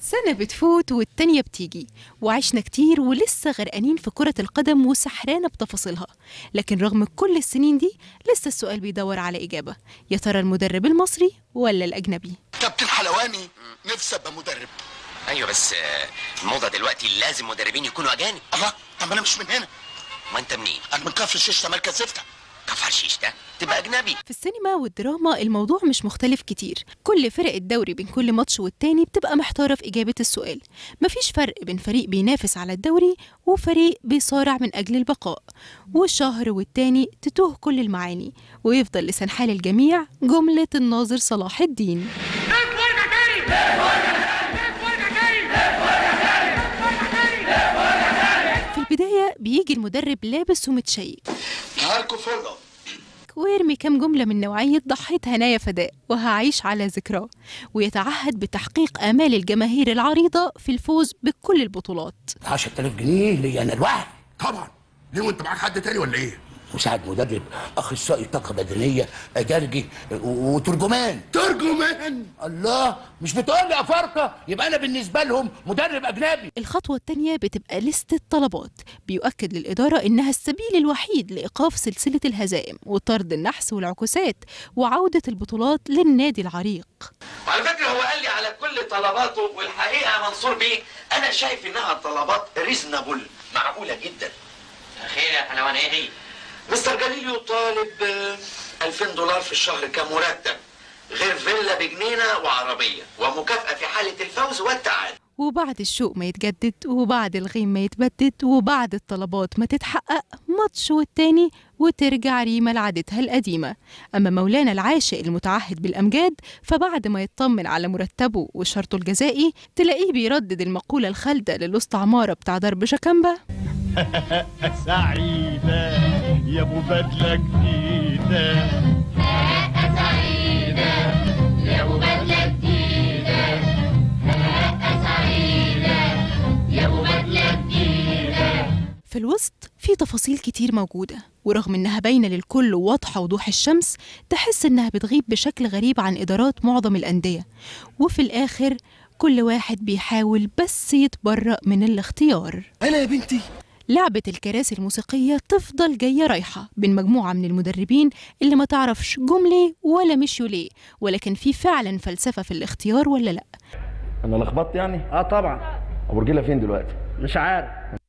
سنة بتفوت والتانية بتيجي وعشنا كتير ولسه غرقانين في كرة القدم وسحرانة بتفاصيلها لكن رغم كل السنين دي لسه السؤال بيدور على إجابة يا ترى المدرب المصري ولا الأجنبي كابتن حلواني نفسي ابقى مدرب ايوه بس آه، الموضه دلوقتي لازم مدربين يكونوا اجانب الله طب انا مش من هنا ما انت منين انا من كفر الشيش مركز زفته كفر شيش ده تبقى اجنبي في السينما والدراما الموضوع مش مختلف كتير كل فرق الدوري بين كل ماتش والتاني بتبقى محتارة في إجابة السؤال مفيش فرق بين فريق بينافس على الدوري وفريق بيصارع من أجل البقاء والشهر والتاني تتوه كل المعاني ويفضل لسان حال الجميع جملة الناظر صلاح الدين في البداية بيجي المدرب لابس ومتشيك نهاركم فله ويرمي كام جملة من نوعية ضحيت هنايا فداء وهعيش على ذكراه ويتعهد بتحقيق آمال الجماهير العريضة في الفوز بكل البطولات 10000 جنيه ليا انا الواحد طبعا ليه وانت معاك حد تاني ولا ايه مساعد مدرب اخصائي طاقه بدنيه ادرجي و- وترجمان ترجمان الله مش بتقول لي افارقه يبقى انا بالنسبه لهم مدرب اجنبي الخطوة التانية بتبقى لستة طلبات بيؤكد للإدارة إنها السبيل الوحيد لإيقاف سلسلة الهزائم وطرد النحس والعكوسات وعودة البطولات للنادي العريق وعلى فكره هو قال لي على كل طلباته والحقيقه منصور بيه انا شايف انها طلبات ريزنبل معقوله جدا خير يا حلوان ايه هي مستر جاليليو طالب آه، 2000 دولار في الشهر كمرتب غير فيلا بجنينه وعربيه ومكافاه في حاله الفوز والتعادل وبعد الشوق ما يتجدد وبعد الغيم ما يتبدد وبعد الطلبات ما تتحقق ماتش والتاني وترجع ريما لعادتها القديمة أما مولانا العاشق المتعهد بالأمجاد فبعد ما يطمن على مرتبه وشرطه الجزائي تلاقيه بيردد المقولة الخالدة للوسط عمارة بتاع ضرب شكامبا سعيدة يا ابو بدلة جديدة في الوسط في تفاصيل كتير موجودة ورغم إنها باينة للكل وواضحة وضوح الشمس تحس إنها بتغيب بشكل غريب عن إدارات معظم الأندية وفي الآخر كل واحد بيحاول بس يتبرأ من الاختيار انا يا بنتي لعبة الكراسي الموسيقية تفضل جاية رايحة بين مجموعة من المدربين اللي ما تعرفش جملة ولا مشيوا ليه ولكن في فعلا فلسفة في الاختيار ولا لأ انا لخبطت يعني اه طبعا ابو رجيله فين دلوقتي مش عارف